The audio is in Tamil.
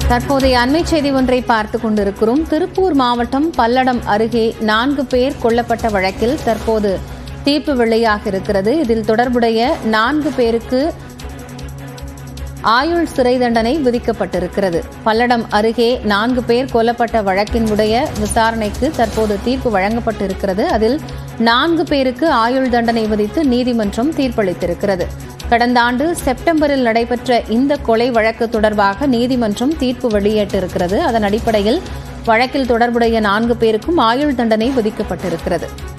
தற்போதைய அண்மை செய்தி ஒன்றை பார்த்துக் கொண்டிருக்கிறோம் திருப்பூர் மாவட்டம் பல்லடம் அருகே நான்கு பேர் கொல்லப்பட்ட வழக்கில் தற்போது தீர்ப்பு வெளியாக இருக்கிறது இதில் தொடர்புடைய நான்கு பேருக்கு ஆயுள் சிறை தண்டனை விதிக்கப்பட்டிருக்கிறது பல்லடம் அருகே நான்கு பேர் கொல்லப்பட்ட வழக்கினுடைய விசாரணைக்கு தற்போது தீர்ப்பு வழங்கப்பட்டிருக்கிறது அதில் நான்கு பேருக்கு ஆயுள் தண்டனை விதித்து நீதிமன்றம் தீர்ப்பளித்திருக்கிறது கடந்த ஆண்டு செப்டம்பரில் நடைபெற்ற இந்த கொலை வழக்கு தொடர்பாக நீதிமன்றம் தீர்ப்பு வெளியிட்டிருக்கிறது அதன் அடிப்படையில் வழக்கில் தொடர்புடைய நான்கு பேருக்கும் ஆயுள் தண்டனை விதிக்கப்பட்டிருக்கிறது